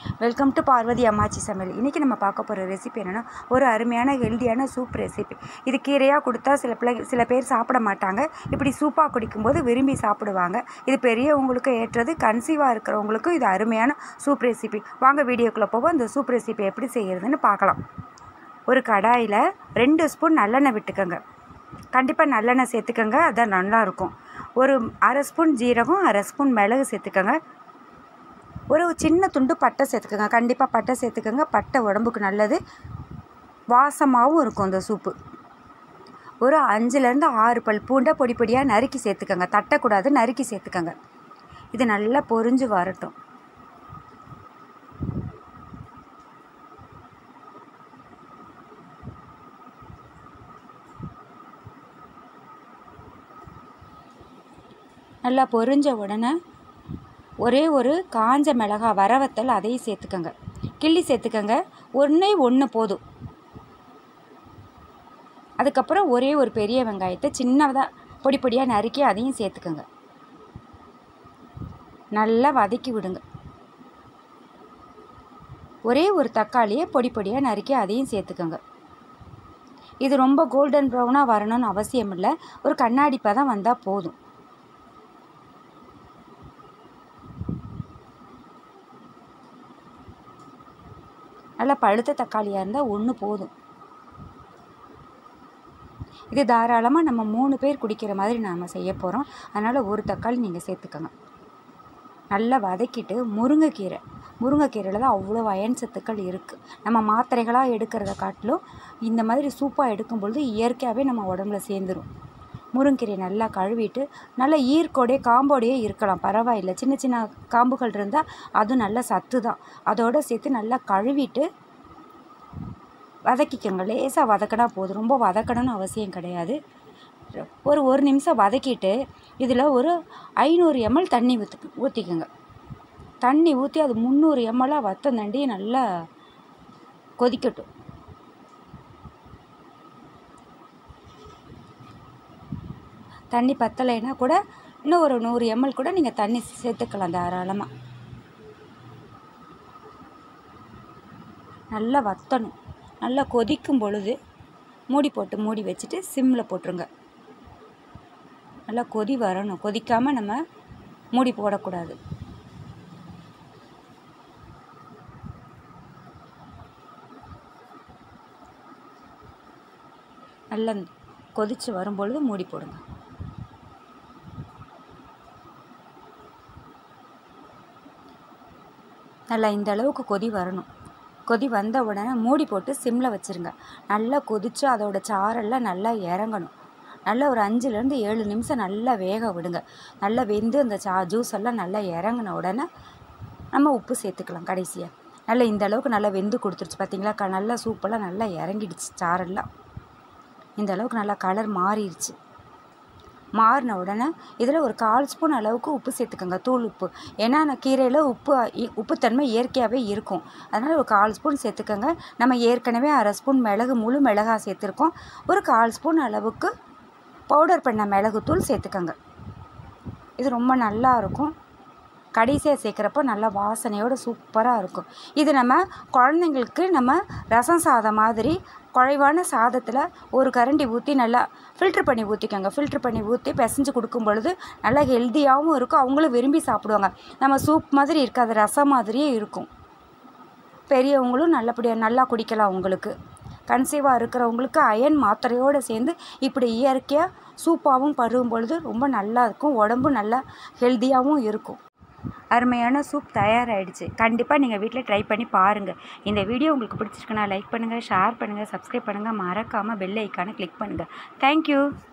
welcome to Parvati அம்மாச்சி சமையல் இன்றைக்கி நம்ம பார்க்க போகிற ரெசிபி என்னென்னா ஒரு அருமையான ஹெல்தியான சூப் ரெசிபி இது கீரையாக கொடுத்தா சில பிள்ளை சில பேர் சாப்பிட மாட்டாங்க இப்படி சூப்பாக குடிக்கும்போது விரும்பி சாப்பிடுவாங்க இது பெரியவங்களுக்கு ஏற்றது கன்சீவாக இருக்கிறவங்களுக்கும் இது அருமையான சூப் ரெசிபி வாங்க வீடியோக்குள்ளே போவோம் இந்த சூப் ரெசிபி எப்படி செய்கிறதுன்னு பார்க்கலாம் ஒரு கடாயில் ரெண்டு ஸ்பூன் நல்லெண்ணெய் விட்டுக்கோங்க கண்டிப்பாக நல்லெண்ணெய் சேர்த்துக்கோங்க அதான் நல்லாயிருக்கும் ஒரு அரை ஸ்பூன் ஜீரகம் அரை ஸ்பூன் மிளகு சேர்த்துக்கோங்க ஒரு சின்ன துண்டு பட்டை சேர்த்துக்கோங்க கண்டிப்பாக பட்டை சேர்த்துக்கோங்க பட்டை உடம்புக்கு நல்லது வாசமாகவும் இருக்கும் இந்த சூப்பு ஒரு அஞ்சுலேருந்து ஆறு பல் பூண்டை பொடி பொடியாக நறுக்கி சேர்த்துக்கோங்க தட்டக்கூடாது நறுக்கி சேர்த்துக்கோங்க இது நல்லா பொரிஞ்சு வரட்டும் நல்லா பொரிஞ்ச உடனே ஒரே ஒரு காஞ்ச மிளகா வரவத்தல் அதையும் சேர்த்துக்கோங்க கிள்ளி சேர்த்துக்கோங்க ஒன்றே ஒன்று போதும் அதுக்கப்புறம் ஒரே ஒரு பெரிய வெங்காயத்தை சின்னதாக பொடி பொடியாக நறுக்கி அதையும் சேர்த்துக்கோங்க நல்லா வதக்கி விடுங்க ஒரே ஒரு தக்காளியை பொடி பொடியாக நறுக்கி அதையும் சேர்த்துக்கோங்க இது ரொம்ப கோல்டன் ப்ரௌனாக வரணும்னு அவசியம் இல்லை ஒரு கண்ணாடி பதம் வந்தால் போதும் நல்லா பழுத்த தக்காளியாக இருந்தால் ஒன்று போதும் இது தாராளமாக நம்ம மூணு பேர் குடிக்கிற மாதிரி நாம் செய்ய போகிறோம் அதனால் ஒரு தக்காளி நீங்கள் சேர்த்துக்கோங்க நல்லா வதக்கிட்டு முருங்கைக்கீரை முருங்கைக்கீரையில் தான் அவ்வளோ அயன் சத்துக்கள் இருக்குது நம்ம மாத்திரைகளாக எடுக்கிறத காட்டிலும் இந்த மாதிரி சூப்பாக எடுக்கும் பொழுது இயற்கையாகவே நம்ம உடம்புல சேர்ந்துடும் முருங்கீரை நல்லா கழுவிட்டு நல்லா ஈர்க்கோடைய காம்போடையே இருக்கலாம் பரவாயில்லை சின்ன சின்ன காம்புகள் இருந்தால் அதுவும் நல்ல சத்து தான் அதோடு சேர்த்து நல்லா கழுவிட்டு வதக்கிக்கோங்க லேசாக வதக்கினா போதும் ரொம்ப வதக்கணும்னு அவசியம் கிடையாது ஒரு ஒரு நிமிஷம் வதக்கிட்டு இதில் ஒரு ஐநூறு எம்எல் தண்ணி ஊற்று ஊற்றிக்கோங்க தண்ணி ஊற்றி அது முந்நூறு எம்எல்லாக வத்தம் தண்டி நல்லா கொதிக்கட்டும் தண்ணி பத்தலைன்னா கூட இன்னும் ஒரு நூறு எம்எல் கூட நீங்கள் தண்ணி சேர்த்துக்கலாம் தாராளமாக நல்லா வத்தணும் நல்லா கொதிக்கும் பொழுது மூடி போட்டு மூடி வச்சுட்டு சிம்மில் போட்டுருங்க நல்லா கொதி வரணும் கொதிக்காமல் நம்ம மூடி போடக்கூடாது நல்லா கொதித்து வரும்பொழுது மூடி போடுங்க நல்லா இந்த அளவுக்கு கொதி வரணும் கொதி வந்த உடனே மூடி போட்டு சிம்மில் வச்சுருங்க நல்லா கொதித்து அதோட சாரெல்லாம் நல்லா இறங்கணும் நல்லா ஒரு அஞ்சுலேருந்து ஏழு நிமிஷம் நல்லா வேக விடுங்க நல்லா வெந்து அந்த சா ஜூஸ் எல்லாம் நல்லா இறங்கின உடனே நம்ம உப்பு சேர்த்துக்கலாம் கடைசியாக நல்லா இந்த அளவுக்கு நல்லா வெந்து கொடுத்துருச்சு பார்த்தீங்களா க நல்லா சூப்பெல்லாம் நல்லா இறங்கிடுச்சு சாரெல்லாம் இந்த அளவுக்கு நல்லா கலர் மாறிடுச்சு மாறின உடனே இதில் ஒரு கால் ஸ்பூன் அளவுக்கு உப்பு சேர்த்துக்கோங்க தூள் உப்பு ஏன்னா நான் கீரையில் உப்பு உப்புத்தன்மை இயற்கையாகவே இருக்கும் அதனால் ஒரு கால் ஸ்பூன் சேர்த்துக்கோங்க நம்ம ஏற்கனவே அரை ஸ்பூன் மிளகு முழு மிளகா சேர்த்துருக்கோம் ஒரு கால் ஸ்பூன் அளவுக்கு பவுடர் பண்ண மிளகுத்தூள் சேர்த்துக்கோங்க இது ரொம்ப நல்லா இருக்கும் கடைசியாக சேர்க்குறப்போ நல்லா வாசனையோடு சூப்பராக இருக்கும் இது நம்ம குழந்தைங்களுக்கு நம்ம ரசம் சாதம் மாதிரி குழைவான சாதத்தில் ஒரு கரண்டி ஊற்றி நல்லா ஃபில்ட்ரு பண்ணி ஊற்றிக்கோங்க ஃபில்ட்ரு பண்ணி ஊற்றி பிசைஞ்சு கொடுக்கும் பொழுது நல்லா ஹெல்த்தியாகவும் இருக்கும் அவங்களும் விரும்பி சாப்பிடுவாங்க நம்ம சூப் மாதிரி இருக்காது ரசம் மாதிரியே இருக்கும் பெரியவங்களும் நல்லபடியாக நல்லா குடிக்கலாம் உங்களுக்கு கன்சீவாக இருக்கிறவங்களுக்கு அயன் மாத்திரையோடு சேர்ந்து இப்படி இயற்கையாக சூப்பாகவும் பருகும் பொழுது ரொம்ப நல்லா இருக்கும் உடம்பும் நல்லா ஹெல்த்தியாகவும் இருக்கும் அருமையான சூப் தயாராகிடுச்சு கண்டிப்பாக நீங்கள் வீட்டில் ட்ரை பண்ணி பாருங்கள் இந்த வீடியோ உங்களுக்கு பிடிச்சிருக்குன்னா லைக் பண்ணுங்கள் ஷேர் பண்ணுங்கள் சப்ஸ்கிரைப் பண்ணுங்கள் மறக்காமல் பெல் ஐக்கானை கிளிக் பண்ணுங்கள் தேங்க்யூ